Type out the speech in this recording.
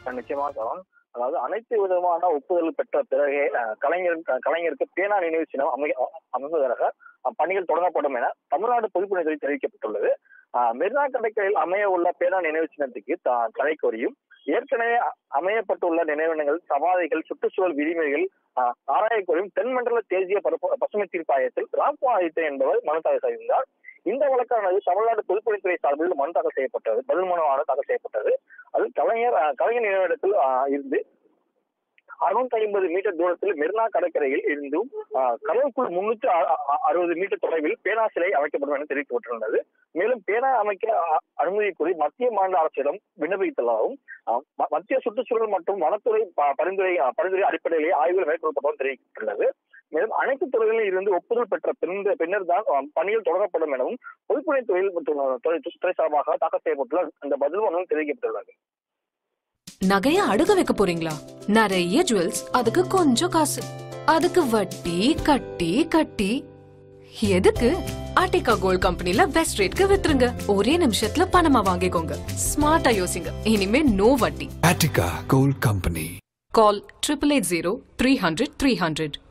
நிச்சயமா தரோம் அதாவது அனைத்து விதமான ஒப்புதல் பெற்ற பிறகே அஹ், கலைஞர் கலைஞருக்கு பேனா நினைவு சின்னம் அமை அமைவதற்காக அஹ், பணிகள் தொடங்கப்படும் என தமிழ்நாடு பொதுப்பணித்துறை தெரிவிக்கப்பட்டுள்ளது அஹ், மெரினா கடற்கரையில் அமைய உள்ள பேனா நினைவு சின்னத்துக்கு த- தடை கோரியும் ஏற்கனவே அ- அமையப்பட்டுள்ள நினைவிடங்கள் சமாதிகள் சுற்றுச்சூழல் விதிமுறைகள் அஹ், ஆராய கோரியும் தென்மண்டல தேசிய பரப்பு- பசுமை தீர்ப்பாயத்தில் ராம்கோ ஆதித்யன் என்பவர் மனு தாக்கல் செய்திருந்தார் இந்த வழக்கானது தமிழ்நாடு பொதுப்பணித்துறை சார்பில் மனு தாக்கல் செய்யப்பட்டது பதில் மனுவானது தாக்கல் செய்யப்பட்டது அது கலைஞர் அஹ், கலைஞர் நினைவிடத்தில் அஹ், இருந்து அறுநூத்தி ஐம்பது மீட்டர் தூரத்தில் மெரினா கடற்கரையில் இருந்தும் அஹ், கடலுக்குள் முன்னூத்தி அறுபது மீட்டர் தொலைவில் பேனா சிலை அமைக்கப்படும் என தெரிவிக்கப்பட்டிருந்தது மேலும் பேனா அமைக்க அ- அனுமதி கோரி மத்திய மாநில அரசிடம் விண்ணப்பித்ததாகவும் அஹ், ம- மத்திய சுற்றுச்சூழல் மற்றும் வனத்துறை ப- பரிந்துரை அஹ், பரிந்துரை அடிப்படையிலேயே ஆய்வுகள் மேற்கொள்ளப்படும் தெரிவிக்கப்பட்டுள்ளது மேலும் அனைத்து துறைகளில் இருந்து ஒப்புதல் பெற்ற பின்னர் பின்னர் தான் அஹ், பணிகள் தொடங்கப்படும் எனவும் பொதுப்பணித்துறையில் மற்றும் அஹ், துறை துறை சார்பாக தாக்கல் செய்யப்பட்டுள்ள அந்த பதில் மனுவும் தெரிவிக்கப்பட்டுள்ளது நகைய அடுக்க வைக்க போறீங்களா நிறைய ஜுவல்ஸ் அதுக்கு கொஞ்சம் காசு அதுக்கு வட்டி கட்டி கட்டி எதுக்கு ஆர்டிகா கோல்ட் கம்பெனில பெஸ்ட் ரேட்க்கு வித்துருங்க ஒரே நிமிஷத்துல பணமா வாங்கிக்கோங்க ஸ்மார்ட்டா யோசிங்க இனிமே நோ வட்டி Attica Gold Company. Call triple eight zero three hundred three hundred